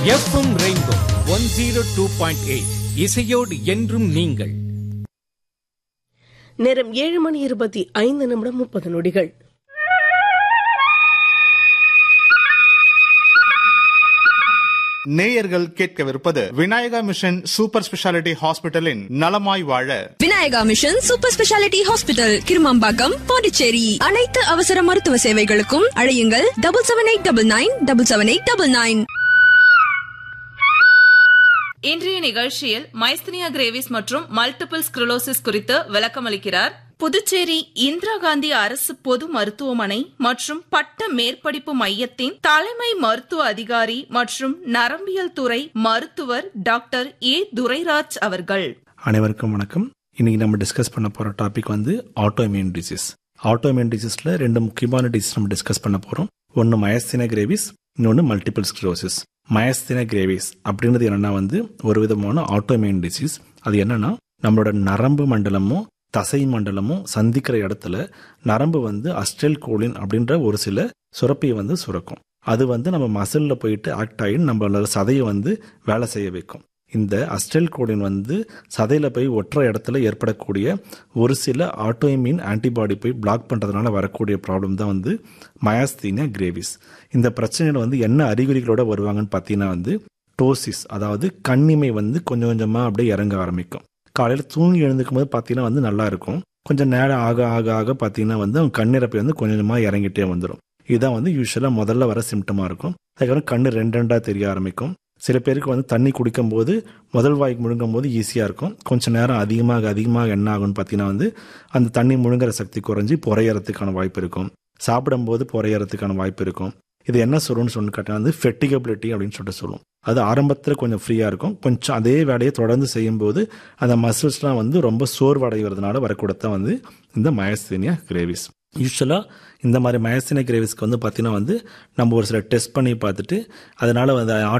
FM Rainbow one zero two point eight இசையோடு என்றும் நீங்கள் நேரம் ஏழு மணி இருபத்தி ஐந்து நிமிடம் முப்பது நொடிகள் நேயர்கள் கேட்கவிருப்பது விநாயகா மிஷன் சூப்பர் ஸ்பெஷாலிட்டி ஹாஸ்பிட்டலின் நலமாய் வாழ Vinayaka mission super speciality hospital Kirumampakkam Pondicherry அனைத்து அவசர மருத்துவ சேவைகளுக்கும் அழையுங்கள் double seven eight double nine double seven eight double nine இன்றைய நிகழ்ச்சியில் மைஸ்தினியா கிரேவிஸ் மற்றும் மல்டிபிள் ஸ்க்ரோலோசிஸ் குறித்து விளக்கமளிக்கிறார் புதுச்சேரி இந்திரா காந்தி அரசு பொது மருத்துவமனை மற்றும் பட்ட மேற்படிப்பு மையத்தின் தலைமை மருத்துவ அதிகாரி மற்றும் நரம்பியல் துறை மருத்துவர் டாக்டர் ஏ துரைராஜ் அவர்கள் அனைவருக்கும் வணக்கம் இன்னைக்கு நம்ம டிஸ்கஸ் பண்ண போற டாபிக் வந்து ஆட்டோமியூன் டிசீஸ் ஆட்டோமியூன் டிசீஸ்ல ரெண்டு முக்கியமான டிசீஸ் நம்ம டிஸ்கஸ் பண்ண போறோம் ஒன்று மயஸ்தின கிரேவிஸ் இன்னொன்று மல்டிபிள் ஸ்க்ரோசிஸ் மயஸ்தின கிரேவிஸ் அப்படின்றது என்னன்னா வந்து ஒரு விதமான ஆட்டோமியூன் டிசீஸ் அது என்னன்னா நம்மளோட நரம்பு மண்டலமும் தசை மண்டலமும் சந்திக்கிற இடத்துல நரம்பு வந்து அஸ்டெல் கோலின் அப்படின்ற ஒரு சில சுரப்பியை வந்து சுரக்கும் அது வந்து நம்ம மசிலில் போயிட்டு ஆக்ட் ஆகி நம்மளோட சதையை வந்து வேலை செய்ய வைக்கும் இந்த அஸ்டெல் கோலின் வந்து சதையில போய் ஒற்ற இடத்துல ஏற்படக்கூடிய ஒரு சில ஆட்டோமின் ஆன்டிபாடி போய் பிளாக் பண்றதுனால வரக்கூடிய ப்ராப்ளம் தான் வந்து மயாஸ்தீனியா கிரேவிஸ் இந்த பிரச்சனையில வந்து என்ன அறிகுறிகளோட வருவாங்கன்னு பார்த்தீங்கன்னா வந்து டோசிஸ் அதாவது கண்ணிமை வந்து கொஞ்சம் கொஞ்சமாக அப்படியே இறங்க ஆரம்பிக்கும் காலையில் தூங்கி எழுந்துக்கும் போது பார்த்தீங்கன்னா வந்து நல்லா இருக்கும் கொஞ்சம் நேரம் ஆக ஆக ஆக பார்த்தீங்கன்னா வந்து அவங்க கண்ணிறப்பை வந்து கொஞ்சம் கொஞ்சமாக இறங்கிட்டே வந்துடும் இதுதான் வந்து யூஸ்வலாக முதல்ல வர சிம்டமாக இருக்கும் அதுக்கப்புறம் கண்ணு ரெண்டு ரெண்டாக தெரிய ஆரம்பிக்கும் சில பேருக்கு வந்து தண்ணி குடிக்கும்போது முதல் வாய்க்கு முழுங்கும் போது ஈஸியாக இருக்கும் கொஞ்சம் நேரம் அதிகமாக அதிகமாக என்ன ஆகும்னு பார்த்தீங்கன்னா வந்து அந்த தண்ணி முழுங்குற சக்தி குறைஞ்சி புறையறதுக்கான வாய்ப்பு இருக்கும் சாப்பிடும்போது புறையறதுக்கான வாய்ப்பு இருக்கும் இது என்ன சொல்லும்னு சொல்லி கேட்டால் வந்து ஃபெட்டிகபிலிட்டி அப்படின்னு சொல்லிட்டு சொல்லுவோம் அது ஆரம்பத்தில் கொஞ்சம் ஃப்ரீயாக இருக்கும் கொஞ்சம் அதே வேலையை தொடர்ந்து செய்யும்போது அந்த மசில்ஸ்லாம் வந்து ரொம்ப சோர்வடைகிறதுனால வரக்கூடத்தான் வந்து இந்த மயஸ்தீனியா கிரேவிஸ் யூஸ்வலாக இந்த மாதிரி மயஸ்தீனியா கிரேவிஸ்க்கு வந்து பார்த்தீங்கன்னா வந்து நம்ம ஒரு சில டெஸ்ட் பண்ணி பார்த்துட்டு அதனால வந்து